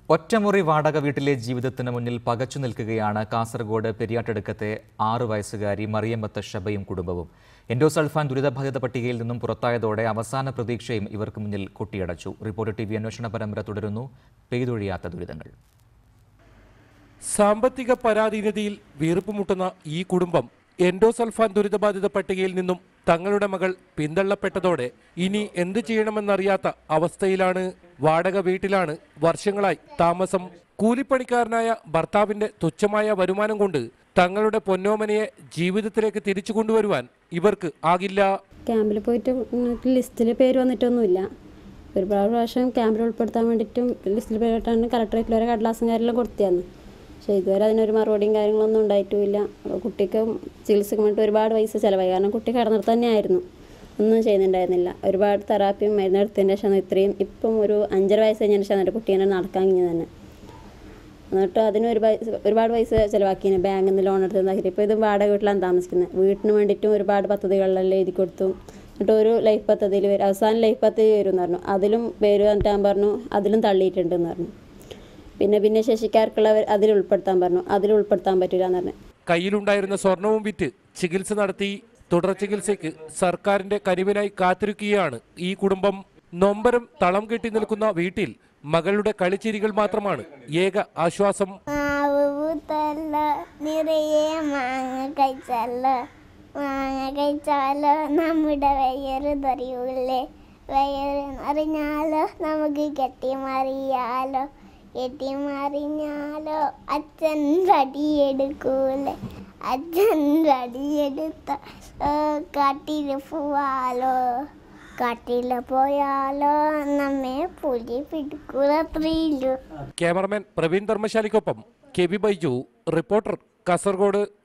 ഒറ്റമുറി വാടക വീട്ടിലെ ജീവിതത്തിന് മുന്നിൽ പകച്ചു നിൽക്കുകയാണ് കാസർഗോഡ് പെരിയാട്ടെടുക്കത്തെ ആറു വയസ്സുകാരി മറിയമ്മത്ത് ഷബയും കുടുംബവും എൻഡോസൾഫാൻ ദുരിതബാധിത പട്ടികയിൽ നിന്നും പുറത്തായതോടെ അവസാന പ്രതീക്ഷയും ഇവർക്ക് മുന്നിൽ കൊട്ടിയടച്ചു റിപ്പോർട്ടർ ടി വി അന്വേഷണ പരമ്പര തുടരുന്നു പെയ്തൊഴിയാത്ത ദുരിതങ്ങൾ സാമ്പത്തിക പരാധീനതയിൽ വീർപ്പുമുട്ടുന്ന ഈ കുടുംബം എൻഡോസൾഫാൻ ദുരിതബാധിത പട്ടികയിൽ നിന്നും തങ്ങളുടെ മകൾ പിന്തള്ളപ്പെട്ടതോടെ ഇനി എന്ത് ചെയ്യണമെന്നറിയാത്ത അവസ്ഥയിലാണ് വാടക വീട്ടിലാണ് വർഷങ്ങളായി താമസം കൂലിപ്പണിക്കാരനായ ഭർത്താവിന്റെ തുച്ഛമായ വരുമാനം കൊണ്ട് തങ്ങളുടെ പൊന്നോമനയെ ജീവിതത്തിലേക്ക് തിരിച്ചു കൊണ്ടുവരുവാൻ ഇവർക്ക് ആകില്ല ക്യാമ്പിൽ പോയിട്ട് ലിസ്റ്റിൽ പേര് വന്നിട്ടൊന്നുമില്ല ഒരുപാട് പ്രാവശ്യം ക്യാമ്പിൽ ഉൾപ്പെടുത്താൻ വേണ്ടിയിട്ടും ലിസ്റ്റിൽ പേരിട്ടാണ് കളക്ടറേറ്റിൽ വരെ കടലാസും കാര്യമെല്ലാം കൊടുത്തിരുന്നു പക്ഷേ ഇതുവരെ അതിനൊരു മറുപടിയും കാര്യങ്ങളൊന്നും ഉണ്ടായിട്ടുമില്ല അപ്പോൾ കുട്ടിക്ക് ചികിത്സയ്ക്ക് വേണ്ടി ഒരുപാട് പൈസ ചിലവായി കാരണം കുട്ടി കിടന്നിട്ട് തന്നെയായിരുന്നു ഒന്നും ചെയ്യുന്നുണ്ടായിരുന്നില്ല ഒരുപാട് തെറാപ്പിയും മരുന്നെടുത്തതിൻ്റെ ശേഷം ഇത്രയും ഇപ്പം ഒരു അഞ്ചര വയസ്സ് കഴിഞ്ഞതിന് ശേഷം എൻ്റെ കുട്ടീനെ നടക്കാൻ കഴിഞ്ഞത് തന്നെ എന്നിട്ട് അതിന് ഒരു പൈസ ഒരുപാട് പൈസ ചിലവാക്കിന് ബാങ്കിൽ നിന്ന് ലോൺ എടുത്ത് ഇതാക്കി ഇപ്പോൾ ഇത് വാടക വീട്ടിലാണ് താമസിക്കുന്നത് വീട്ടിന് വേണ്ടിയിട്ടും ഒരുപാട് പദ്ധതികളിലെല്ലാം എഴുതി കൊടുത്തു എന്നിട്ട് ഒരു ലൈഫ് പദ്ധതിയിൽ വരും അവസാനം ലൈഫ് പദ്ധതി വരും എന്ന് പറഞ്ഞു അതിലും പേര് വന്നിട്ട് ഞാൻ പറഞ്ഞു അതിലും തള്ളിയിട്ടുണ്ടെന്ന് പറഞ്ഞു പിന്നെ പിന്നെ ശശിക്കാർക്കുള്ള അതിൽ ഉൾപ്പെടുത്താൻ പറഞ്ഞു അതിൽ ഉൾപ്പെടുത്താൻ പറ്റില്ല എന്ന് പറഞ്ഞു കയ്യിലുണ്ടായിരുന്ന സ്വർണവും വിറ്റ് ചികിത്സ നടത്തി തുടർ ചികിത്സയ്ക്ക് സർക്കാരിന്റെ കനിവിനായി കാത്തിരിക്കുകയാണ് ഈ കുടുംബം നൊമ്പരം തളം കെട്ടി നിൽക്കുന്ന വീട്ടിൽ മകളുടെ കളിച്ചിരികൾ മാത്രമാണ് ഏക ആശ്വാസം മാവ് പൂത്തല്ല നിറയെ മാങ്ങ കഴിച്ചല്ലോ മാങ്ങ കഴിച്ചാലോ നമ്മുടെ വയറ് തെറിയൂലേ വയറ് അറിഞ്ഞാലോ നമുക്ക് കെട്ടിമറിയാലോ കെട്ടിമറിഞ്ഞാലോ അച്ഛൻ വടിയെടുക്കൂലേ അച്ഛൻ വടിയെടുത്ത കാട്ടിൽ പോവാലോ കാട്ടിൽ പോയാലോ നമ്മെ പുലി പിടിക്കൂലത്രയില്ലോ ക്യാമറമാൻ പ്രവീൺ ധർമ്മശാലിക്കൊപ്പം K V Baiju reporter Kasaragod